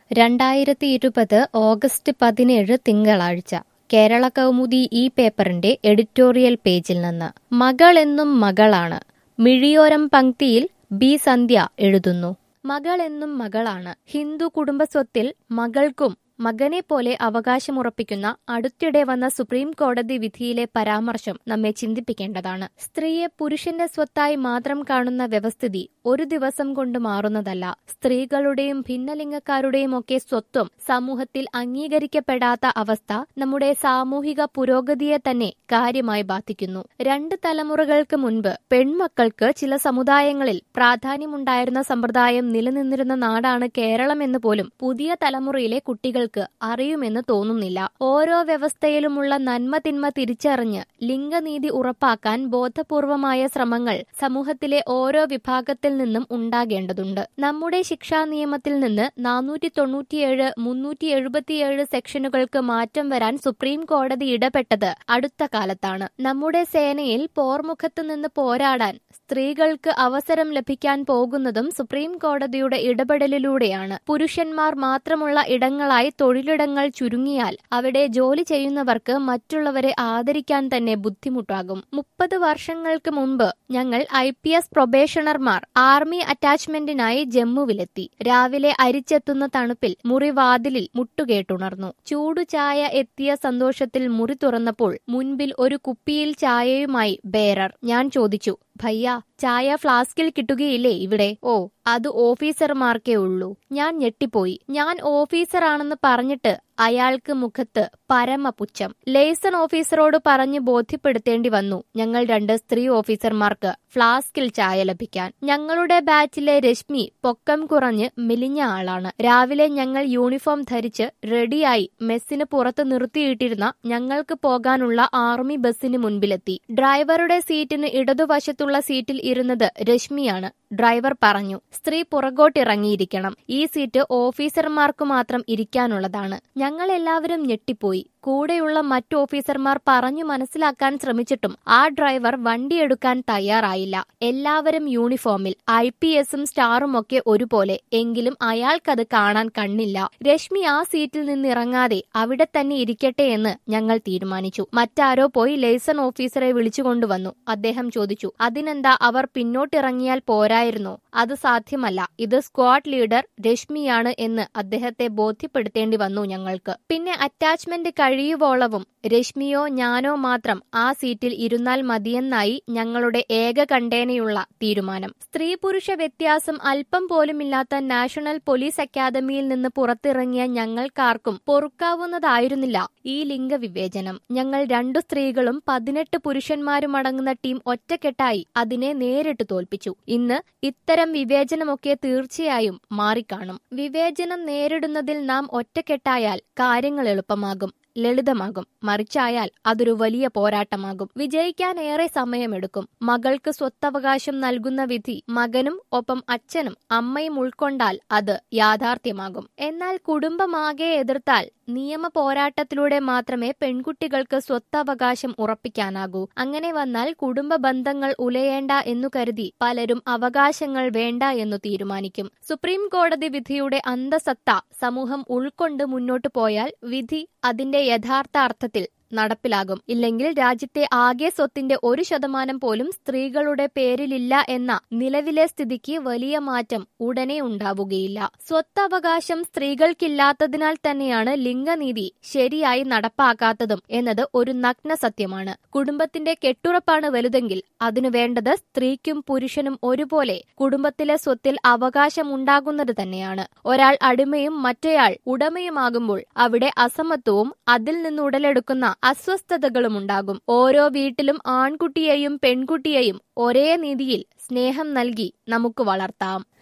രണ്ടായിരത്തി ഇരുപത് ഓഗസ്റ്റ് പതിനേഴ് തിങ്കളാഴ്ച കേരള കൗമുദി ഈ പേപ്പറിന്റെ എഡിറ്റോറിയൽ പേജിൽ നിന്ന് മകൾ എന്നും മകളാണ് മിഴിയോരം പങ്ക്തിയിൽ ബി സന്ധ്യ എഴുതുന്നു മകൾ എന്നും മകളാണ് ഹിന്ദു കുടുംബസ്വത്തിൽ മകൾക്കും മകനെ പോലെ അവകാശമുറപ്പിക്കുന്ന അടുത്തിടെ വന്ന സുപ്രീം കോടതി വിധിയിലെ പരാമർശം നമ്മെ ചിന്തിപ്പിക്കേണ്ടതാണ് സ്ത്രീയെ പുരുഷന്റെ സ്വത്തായി മാത്രം കാണുന്ന വ്യവസ്ഥിതി ഒരു ദിവസം കൊണ്ട് മാറുന്നതല്ല സ്ത്രീകളുടെയും ഭിന്നലിംഗക്കാരുടെയും ഒക്കെ സ്വത്വം സമൂഹത്തിൽ അംഗീകരിക്കപ്പെടാത്ത അവസ്ഥ നമ്മുടെ സാമൂഹിക പുരോഗതിയെ തന്നെ കാര്യമായി ബാധിക്കുന്നു രണ്ട് തലമുറകൾക്ക് മുൻപ് പെൺമക്കൾക്ക് ചില സമുദായങ്ങളിൽ പ്രാധാന്യമുണ്ടായിരുന്ന സമ്പ്രദായം നിലനിന്നിരുന്ന നാടാണ് കേരളം എന്ന് പോലും പുതിയ തലമുറയിലെ കുട്ടികൾക്ക് അറിയുമെന്ന് തോന്നുന്നില്ല ഓരോ വ്യവസ്ഥയിലുമുള്ള നന്മ തിന്മ തിരിച്ചറിഞ്ഞ് ലിംഗനീതി ഉറപ്പാക്കാൻ ബോധപൂർവമായ ശ്രമങ്ങൾ സമൂഹത്തിലെ ഓരോ വിഭാഗത്തിൽ നിന്നും ഉണ്ടാകേണ്ടതുണ്ട് നമ്മുടെ ശിക്ഷാ നിയമത്തിൽ നിന്ന് നാനൂറ്റി തൊണ്ണൂറ്റിയേഴ് മുന്നൂറ്റി എഴുപത്തിയേഴ് സെക്ഷനുകൾക്ക് മാറ്റം വരാൻ സുപ്രീം കോടതി ഇടപെട്ടത് അടുത്ത കാലത്താണ് നമ്മുടെ സേനയിൽ പോർമുഖത്ത് നിന്ന് പോരാടാൻ സ്ത്രീകൾക്ക് അവസരം ലഭിക്കാൻ പോകുന്നതും സുപ്രീം കോടതിയുടെ ഇടപെടലിലൂടെയാണ് പുരുഷന്മാർ മാത്രമുള്ള ഇടങ്ങളായി തൊഴിലിടങ്ങൾ ചുരുങ്ങിയാൽ അവിടെ ജോലി ചെയ്യുന്നവർക്ക് മറ്റുള്ളവരെ ആദരിക്കാൻ തന്നെ ബുദ്ധിമുട്ടാകും മുപ്പത് വർഷങ്ങൾക്ക് മുമ്പ് ഞങ്ങൾ ഐ പി എസ് പ്രൊബേഷണർമാർ ആർമി അറ്റാച്ച്മെന്റിനായി ജമ്മുവിലെത്തി രാവിലെ അരിച്ചെത്തുന്ന തണുപ്പിൽ മുറിവാതിലിൽ മുട്ടുകേട്ടുണർന്നു ചൂടു ചായ എത്തിയ സന്തോഷത്തിൽ മുറി തുറന്നപ്പോൾ മുൻപിൽ ഒരു കുപ്പിയിൽ ചായയുമായി ബേറർ ഞാൻ ചോദിച്ചു ഭയ്യ ചായ ഫ്ലാസ്കിൽ കിട്ടുകയില്ലേ ഇവിടെ ഓ അത് ഓഫീസർമാർക്കേ ഉള്ളൂ ഞാൻ ഞെട്ടിപ്പോയി ഞാൻ ഓഫീസറാണെന്ന് പറഞ്ഞിട്ട് അയാൾക്ക് മുഖത്ത് പരമപുച്ഛം ലേസൺ ഓഫീസറോട് പറഞ്ഞ് ബോധ്യപ്പെടുത്തേണ്ടി വന്നു ഞങ്ങൾ രണ്ട് സ്ത്രീ ഓഫീസർമാർക്ക് ഫ്ലാസ്കിൽ ചായ ലഭിക്കാൻ ഞങ്ങളുടെ ബാച്ചിലെ രശ്മി പൊക്കം കുറഞ്ഞ് മെലിഞ്ഞ ആളാണ് രാവിലെ ഞങ്ങൾ യൂണിഫോം ധരിച്ച് റെഡിയായി മെസ്സിന് പുറത്ത് നിർത്തിയിട്ടിരുന്ന ഞങ്ങൾക്ക് പോകാനുള്ള ആർമി ബസ്സിന് മുൻപിലെത്തി ഡ്രൈവറുടെ സീറ്റിന് ഇടതുവശത്തുള്ള സീറ്റിൽ ഇരുന്നത് രശ്മിയാണ് ഡ്രൈവർ പറഞ്ഞു സ്ത്രീ പുറകോട്ടിറങ്ങിയിരിക്കണം ഈ സീറ്റ് ഓഫീസർമാർക്ക് മാത്രം ഇരിക്കാനുള്ളതാണ് ഞങ്ങൾ എല്ലാവരും ഞെട്ടിപ്പോയി കൂടെയുള്ള മറ്റു ഓഫീസർമാർ പറഞ്ഞു മനസ്സിലാക്കാൻ ശ്രമിച്ചിട്ടും ആ ഡ്രൈവർ വണ്ടിയെടുക്കാൻ തയ്യാറായില്ല എല്ലാവരും യൂണിഫോമിൽ ഐ പി എസും സ്റ്റാറും ഒക്കെ ഒരുപോലെ എങ്കിലും അയാൾക്കത് കാണാൻ കണ്ണില്ല രശ്മി ആ സീറ്റിൽ നിന്ന് ഇറങ്ങാതെ അവിടെ തന്നെ ഇരിക്കട്ടെ എന്ന് ഞങ്ങൾ തീരുമാനിച്ചു മറ്റാരോ പോയി ലേസൺ ഓഫീസറെ വിളിച്ചുകൊണ്ടുവന്നു അദ്ദേഹം ചോദിച്ചു അതിനെന്താ അവർ പിന്നോട്ടിറങ്ങിയാൽ പോരായിരുന്നോ അത് സാധ്യമല്ല ഇത് സ്ക്വാഡ് ലീഡർ രശ്മിയാണ് എന്ന് അദ്ദേഹത്തെ ബോധ്യപ്പെടുത്തേണ്ടി വന്നു ഞങ്ങൾക്ക് പിന്നെ അറ്റാച്ച്മെന്റ് കഴിയുവോളവും രശ്മിയോ ഞാനോ മാത്രം ആ സീറ്റിൽ ഇരുന്നാൽ മതിയെന്നായി ഞങ്ങളുടെ ഏക കണ്ടേനയുള്ള തീരുമാനം സ്ത്രീ പുരുഷ വ്യത്യാസം അല്പം പോലുമില്ലാത്ത നാഷണൽ പോലീസ് അക്കാദമിയിൽ നിന്ന് പുറത്തിറങ്ങിയ ഞങ്ങൾക്കാർക്കും പൊറുക്കാവുന്നതായിരുന്നില്ല ഈ ലിംഗവിവേചനം ഞങ്ങൾ രണ്ടു സ്ത്രീകളും പതിനെട്ട് പുരുഷന്മാരും അടങ്ങുന്ന ടീം ഒറ്റക്കെട്ടായി അതിനെ നേരിട്ട് തോൽപ്പിച്ചു ഇന്ന് ഇത്തരം വിവേചനമൊക്കെ തീർച്ചയായും മാറിക്കാണും വിവേചനം നേരിടുന്നതിൽ നാം ഒറ്റക്കെട്ടായാൽ കാര്യങ്ങൾ എളുപ്പമാകും ലളിതമാകും മറിച്ചായാൽ അതൊരു വലിയ പോരാട്ടമാകും വിജയിക്കാൻ ഏറെ സമയമെടുക്കും മകൾക്ക് സ്വത്തവകാശം നൽകുന്ന വിധി മകനും ഒപ്പം അച്ഛനും അമ്മയും ഉൾക്കൊണ്ടാൽ അത് യാഥാർത്ഥ്യമാകും എന്നാൽ കുടുംബമാകെ എതിർത്താൽ നിയമ പോരാട്ടത്തിലൂടെ മാത്രമേ പെൺകുട്ടികൾക്ക് സ്വത്തവകാശം ഉറപ്പിക്കാനാകൂ അങ്ങനെ വന്നാൽ കുടുംബ ബന്ധങ്ങൾ ഉലയേണ്ട എന്നു കരുതി പലരും അവകാശങ്ങൾ വേണ്ട എന്നു തീരുമാനിക്കും സുപ്രീം കോടതി വിധിയുടെ അന്തസത്ത സമൂഹം ഉൾക്കൊണ്ട് മുന്നോട്ടു പോയാൽ വിധി അതിന്റെ യഥാർത്ഥ അർത്ഥത്തിൽ നടപ്പിലാകും ഇല്ലെങ്കിൽ രാജ്യത്തെ ആകെ സ്വത്തിന്റെ ഒരു ശതമാനം പോലും സ്ത്രീകളുടെ പേരിലില്ല എന്ന നിലവിലെ സ്ഥിതിക്ക് വലിയ മാറ്റം ഉടനെ ഉണ്ടാവുകയില്ല സ്വത്തവകാശം സ്ത്രീകൾക്കില്ലാത്തതിനാൽ തന്നെയാണ് ലിംഗനീതി ശരിയായി നടപ്പാക്കാത്തതും എന്നത് ഒരു നഗ്ന സത്യമാണ് കുടുംബത്തിന്റെ കെട്ടുറപ്പാണ് വലുതെങ്കിൽ അതിനു വേണ്ടത് സ്ത്രീക്കും പുരുഷനും ഒരുപോലെ കുടുംബത്തിലെ സ്വത്തിൽ അവകാശം ഉണ്ടാകുന്നത് തന്നെയാണ് ഒരാൾ അടിമയും മറ്റേയാൾ ഉടമയുമാകുമ്പോൾ അവിടെ അസമത്വവും അതിൽ നിന്ന് ഉടലെടുക്കുന്ന അസ്വസ്ഥതകളും ഉണ്ടാകും ഓരോ വീട്ടിലും ആൺകുട്ടിയെയും പെൺകുട്ടിയെയും ഒരേ നീതിയിൽ സ്നേഹം നൽകി നമുക്ക് വളർത്താം